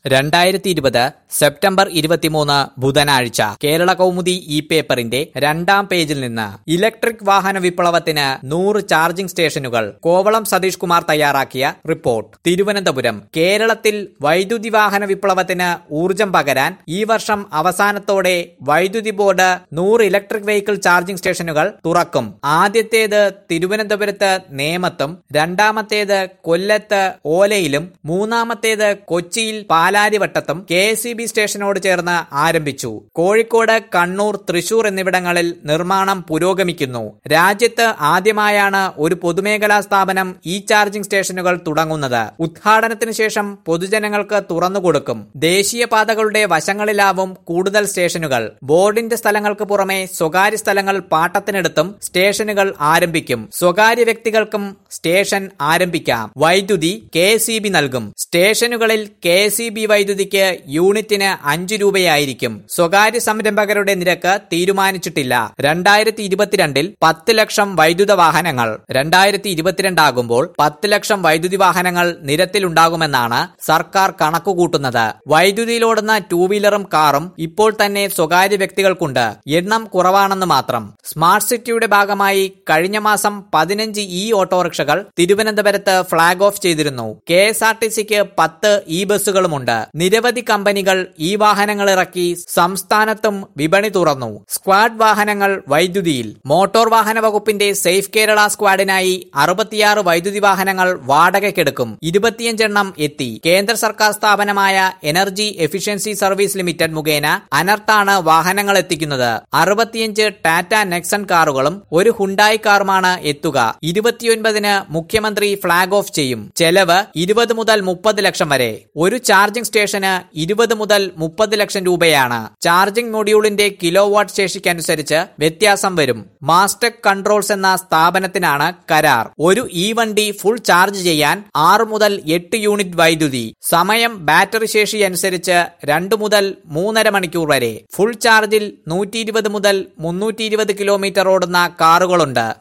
രണ്ടായിരത്തി ഇരുപത് സെപ്റ്റംബർ ഇരുപത്തിമൂന്ന് ബുധനാഴ്ച കേരള കൗമുദി ഇ പേപ്പറിന്റെ രണ്ടാം പേജിൽ നിന്ന് ഇലക്ട്രിക് വാഹന വിപ്ലവത്തിന് നൂറ് ചാർജിംഗ് സ്റ്റേഷനുകൾ കോവളം സതീഷ് കുമാർ തയ്യാറാക്കിയ റിപ്പോർട്ട് തിരുവനന്തപുരം കേരളത്തിൽ വൈദ്യുതി വാഹന വിപ്ലവത്തിന് ഊർജം പകരാൻ ഈ വർഷം അവസാനത്തോടെ വൈദ്യുതി ബോർഡ് നൂറ് ഇലക്ട്രിക് വെഹിക്കിൾ ചാർജിംഗ് സ്റ്റേഷനുകൾ തുറക്കും ആദ്യത്തേത് തിരുവനന്തപുരത്ത് നേമത്തും രണ്ടാമത്തേത് കൊല്ലത്ത് ഓലയിലും മൂന്നാമത്തേത് കൊച്ചിയിൽ പാലാരിവട്ടത്തും കെ എസ് ഇ ബി സ്റ്റേഷനോട് ചേർന്ന് ആരംഭിച്ചു കോഴിക്കോട് കണ്ണൂർ തൃശൂർ എന്നിവിടങ്ങളിൽ നിർമ്മാണം പുരോഗമിക്കുന്നു രാജ്യത്ത് ആദ്യമായാണ് ഒരു പൊതുമേഖലാ സ്ഥാപനം ഈ ചാർജിംഗ് സ്റ്റേഷനുകൾ തുടങ്ങുന്നത് ഉദ്ഘാടനത്തിന് ശേഷം പൊതുജനങ്ങൾക്ക് തുറന്നുകൊടുക്കും ദേശീയപാതകളുടെ വശങ്ങളിലാവും കൂടുതൽ സ്റ്റേഷനുകൾ ബോർഡിന്റെ സ്ഥലങ്ങൾക്ക് പുറമെ സ്വകാര്യ സ്ഥലങ്ങൾ പാട്ടത്തിനെടുത്തും സ്റ്റേഷനുകൾ ആരംഭിക്കും സ്വകാര്യ വ്യക്തികൾക്കും സ്റ്റേഷൻ ആരംഭിക്കാം വൈദ്യുതി കെ നൽകും സ്റ്റേഷനുകളിൽ കെ വൈദ്യുതിക്ക് യൂണിറ്റിന് അഞ്ചു രൂപയായിരിക്കും സ്വകാര്യ സംരംഭകരുടെ നിരക്ക് തീരുമാനിച്ചിട്ടില്ല രണ്ടായിരത്തി ഇരുപത്തിരണ്ടിൽ പത്ത് ലക്ഷം വൈദ്യുത വാഹനങ്ങൾ രണ്ടായിരത്തി ഇരുപത്തിരണ്ടാകുമ്പോൾ പത്ത് ലക്ഷം വൈദ്യുതി വാഹനങ്ങൾ നിരത്തിലുണ്ടാകുമെന്നാണ് സർക്കാർ കണക്കുകൂട്ടുന്നത് വൈദ്യുതിയിലോടുന്ന ടൂ വീലറും കാറും ഇപ്പോൾ തന്നെ സ്വകാര്യ വ്യക്തികൾക്കുണ്ട് എണ്ണം കുറവാണെന്ന് മാത്രം സ്മാർട്ട് സിറ്റിയുടെ ഭാഗമായി കഴിഞ്ഞ മാസം പതിനഞ്ച് ഇ ഓട്ടോറിക്ഷകൾ തിരുവനന്തപുരത്ത് ഫ്ളാഗ് ഓഫ് ചെയ്തിരുന്നു കെ എസ് ആർ ടി സിക്ക് പത്ത് ഇ ബസ്സുകളുമുണ്ട് നിരവധി കമ്പനികൾ ഈ വാഹനങ്ങൾ ഇറക്കി സംസ്ഥാനത്തും വിപണി തുറന്നു സ്ക്വാഡ് വാഹനങ്ങൾ വൈദ്യുതിയിൽ മോട്ടോർ വാഹന വകുപ്പിന്റെ സേഫ് കേരള സ്ക്വാഡിനായി അറുപത്തിയാറ് വൈദ്യുതി വാഹനങ്ങൾ വാടകയ്ക്കെടുക്കും ഇരുപത്തിയഞ്ചെണ്ണം എത്തി കേന്ദ്ര സർക്കാർ സ്ഥാപനമായ എനർജി എഫിഷ്യൻസി സർവീസ് ലിമിറ്റഡ് മുഖേന അനർത്താണ് വാഹനങ്ങൾ എത്തിക്കുന്നത് അറുപത്തിയഞ്ച് ടാറ്റ നെക്സൺ കാറുകളും ഒരു ഹുണ്ടായി കാറുമാണ് എത്തുക ഇരുപത്തിയൊൻപതിന് മുഖ്യമന്ത്രി ഫ്ളാഗ് ഓഫ് ചെയ്യും ചെലവ് ഇരുപത് മുതൽ മുപ്പത് ലക്ഷം വരെ ഒരു ചാർജിംഗ് സ്റ്റേഷന് ഇരുപത് മുതൽ മുപ്പത് ലക്ഷം രൂപയാണ് ചാർജിംഗ് മൊഡ്യൂളിന്റെ കിലോ വാട്ട് ശേഷിക്കനുസരിച്ച് വ്യത്യാസം വരും മാസ്റ്റക് കൺട്രോൾസ് എന്ന സ്ഥാപനത്തിനാണ് കരാർ ഒരു ഇ വണ്ടി ഫുൾ ചാർജ് ചെയ്യാൻ ആറ് മുതൽ എട്ട് യൂണിറ്റ് വൈദ്യുതി സമയം ബാറ്ററി ശേഷി അനുസരിച്ച് രണ്ട് മുതൽ മൂന്നര മണിക്കൂർ വരെ ഫുൾ ചാർജിൽ നൂറ്റി ഇരുപത് മുതൽ മുന്നൂറ്റി ഇരുപത് കിലോമീറ്റർ ഓടുന്ന കാറുകളുണ്ട്